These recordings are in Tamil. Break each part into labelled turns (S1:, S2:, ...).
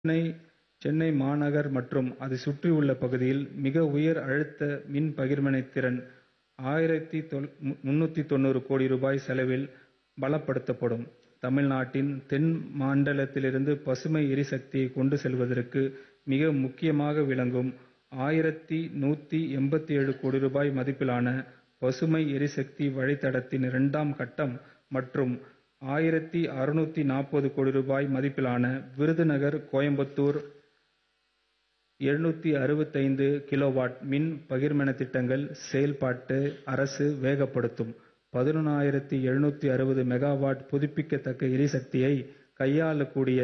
S1: சென்னை மாநகர் மற்றும் அதைச் சுற்றியுள்ள பகுதியில் மிக உயர் அழுத்த மின் பகிர்மான திறன் கோடி ரூபாய் செலவில் பலப்படுத்தப்படும். தமிழ்நாட்டின் தென் மண்டலத்திலிருந்து பசுமை எரிசக்தியை கொண்டு செல்வதற்கு மிக முக்கியமாக விளங்கும் கோடி ரூபாய் மதிப்பிலான பசுமை எரிசக்தி வழித்தடத்தின் இரண்டாம் கட்டம் மற்றும் கோடி ரூபாய் மதிப்பிலான விருதுநகர் கோயம்புத்தூர் கிலோவாட் மின் பகிர்மான திட்டங்கள் செயல்பாட்டை அரசு வேகப்படுத்தும். மெகாவாட் புதுப்பிக்கத்தக்க எரிசக்தியை கையாளக்கூடிய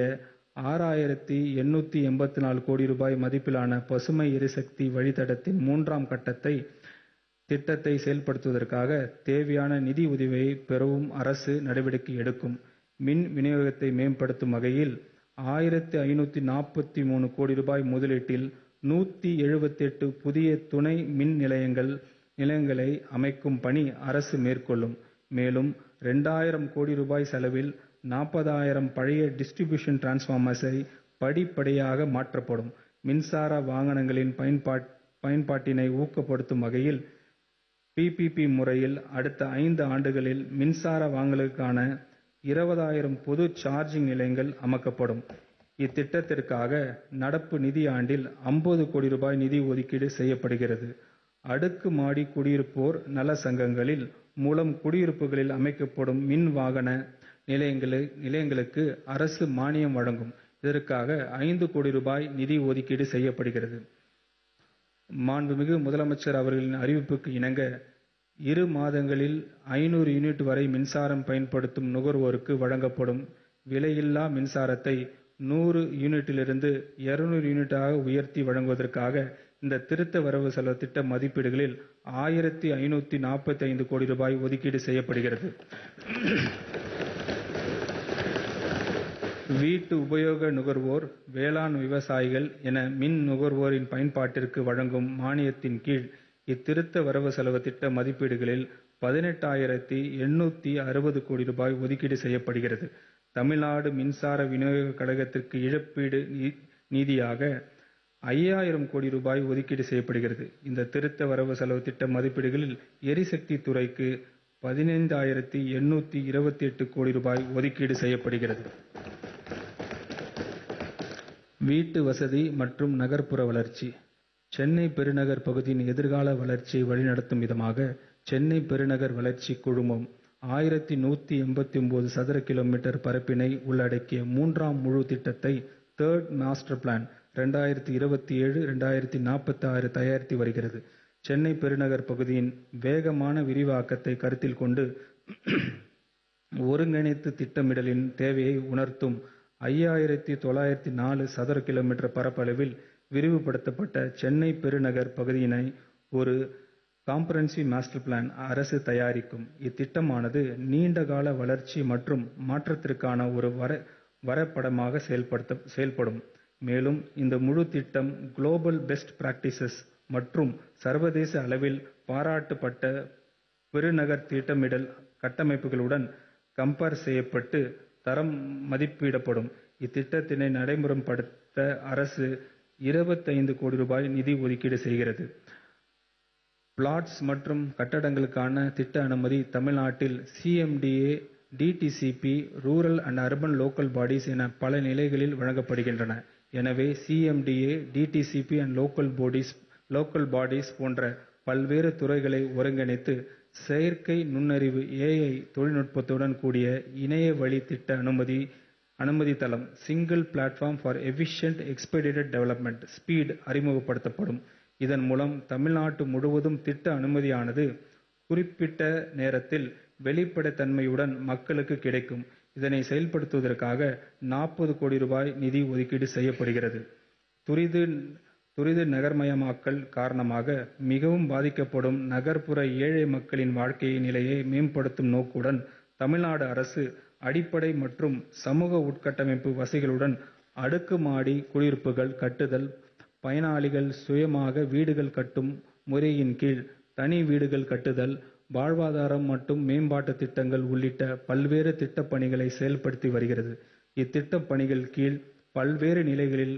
S1: கோடி ரூபாய் மதிப்பிலான பசுமை எரிசக்தி வழித்தடத்தின் மூன்றாம் கட்ட திட்டத்தை செயல்படுத்துவதற்காக தேவையான நிதி உதவியை பெறவும் அரசு நடவடிக்கை எடுக்கும். மின் விநியோகத்தை மேம்படுத்தும் வகையில் கோடி ரூபாய் முதலீட்டில் புதிய துணை மின் நிலையங்களை அமைக்கும் பணி அரசு மேற்கொள்ளும். மேலும் கோடி ரூபாய் செலவில் பழைய டிஸ்ட்ரிபியூஷன் டிரான்ஸ்பார்மர்ஸ் படிப்படியாக மாற்றப்படும். மின்சார வாகனங்களின் பயன்பாட்டினை ஊக்கப்படுத்தும் வகையில் பிபிபி முறையில் அடுத்த ஐந்து ஆண்டுகளில் மின்சார வாகனங்களுக்கான பொது சார்ஜிங் நிலையங்கள் அமைக்கப்படும். இத்திட்டத்திற்காக நடப்பு நிதியாண்டில் கோடி ரூபாய் நிதி ஒதுக்கீடு செய்யப்படுகிறது. அடுக்குமாடி குடியிருப்போர் நல சங்கங்களின் மூலம் குடியிருப்புகளில் அமைக்கப்படும் மின் வாகன நிலையங்களுக்கு அரசு மானியம் வழங்கும். இதற்காக கோடி ரூபாய் நிதி ஒதுக்கீடு செய்யப்படுகிறது. மாண்புமிகு முதலமைச்சர் அவர்களின் அறிவிப்புக்கு இணங்க இரு மாதங்களில் யூனிட் வரை மின்சாரம் பயன்படுத்தும் நுகர்வோருக்கு வழங்கப்படும் விலையில்லா மின்சாரத்தை யூனிட்டிலிருந்து யூனிட்டாக உயர்த்தி வழங்குவதற்காக இந்த திருத்த வரவு செலவுத் திட்ட மதிப்பீடுகளில் கோடி ரூபாய் ஒதுக்கீடு செய்யப்படுகிறது. வீட்டு உபயோக நுகர்வோர், வேளாண் விவசாயிகள் என மின் நுகர்வோரின் பயன்பாட்டிற்கு வழங்கும் மானியத்தின் கீழ் இத்திருத்த வரவு செலவுத் திட்ட மதிப்பீடுகளில் கோடி ரூபாய் ஒதுக்கீடு செய்யப்படுகிறது. தமிழ்நாடு மின்சார விநியோகக் கழகத்திற்கு இழப்பீடு நிதியாக கோடி ரூபாய் ஒதுக்கீடு செய்யப்படுகிறது. இந்த திருத்த வரவு செலவுத் திட்ட மதிப்பீடுகளில் எரிசக்தி துறைக்கு கோடி ரூபாய் ஒதுக்கீடு செய்யப்படுகிறது. வீட்டு வசதி மற்றும் நகர்ப்புற வளர்ச்சி சென்னை பெருநகர் பகுதியின் எதிர்கால வளர்ச்சியை வழிநடத்தும் விதமாக சென்னை பெருநகர் வளர்ச்சிக் குழுமம் சதுர கி. மீ. பரப்பினை உள்ளடக்கிய மூன்றாம் முழு திட்டத்தை தர்ட் மாஸ்டர் பிளான் தயாரித்து வருகிறது. சென்னை பெருநகர் பகுதியின் வேகமான விரிவாக்கத்தை கருத்தில் கொண்டு ஒருங்கிணைந்த திட்டமிடலின் தேவையை உணர்த்தும் சதுர கி. மீ. பரப்பளவில் விரிவுபடுத்தப்பட்ட சென்னை பெருநகர் பகுதியினை ஒரு காம்ப்ரஹென்சிவ் மாஸ்டர் பிளான் அரசு தயாரிக்கும். இத்திட்டமானது நீண்ட கால வளர்ச்சி மற்றும் மாற்றத்திற்கான ஒரு வரைபடமாக செயல்படும். மேலும் இந்த முழு திட்டம் குளோபல் பெஸ்ட் பிராக்டிசஸ் மற்றும் சர்வதேச அளவில் பாராட்டப்பட்ட பெருநகர் திட்டமிடல் கட்டமைப்புகளுடன் கம்பேர் செய்யப்பட்டு தரம் மதிப்பிடப்படும். இத்திட்டத்தினை நடைமுறைப்படுத்த அரசு கோடி ரூபாய் நிதி ஒதுக்கீடு செய்கிறது. பிளாட்ஸ் மற்றும் கட்டடங்களுக்கான திட்ட அனுமதி தமிழ்நாட்டில் CMDA, DTCP, rural and urban local bodies என பல நிலைகளில் வழங்கப்படுகின்றன. எனவே CMDA, DTCP and local bodies போன்ற பல்வேறு துறைகளை ஒருங்கிணைத்து செயற்கை நுண்ணறிவு ஏஐ தொழில்நுட்பத்துடன் கூடிய இணையவழி திட்ட அனுமதி தளம் single platform for efficient expedited development speed அறிமுகப்படுத்தப்படும். இதன் மூலம் தமிழ்நாடு முழுவதும் திட்ட அனுமதியானது குறிப்பிட்ட நேரத்தில் வெளிப்படைத் தன்மையுடன் மக்களுக்கு கிடைக்கும். இதனை செயல்படுத்துவதற்காக கோடி ரூபாய் நிதி ஒதுக்கீடு செய்யப்படுகிறது. துரித நகர்மயமாக்கல் காரணமாக மிகவும் பாதிக்கப்படும் நகர்ப்புற ஏழை மக்களின் வாழ்க்கை நிலையை மேம்படுத்தும் நோக்குடன் தமிழ்நாடு அரசு அடிப்படை மற்றும் சமூக உட்கட்டமைப்பு வசதிகளுடன் அடுக்குமாடி குடியிருப்புகள் கட்டுதல், பயனாளிகள் சுயமாக வீடுகள் கட்டும் முறையின் கீழ் தனி வீடுகள் கட்டுதல், வாழ்வாதாரம் மற்றும் மேம்பாட்டுத் திட்டங்கள் உள்ளிட்ட பல்வேறு திட்டப் பணிகளை செயல்படுத்தி வருகிறது. இத்திட்டப் பணிகள் கீழ் பல்வேறு நிலைகளில்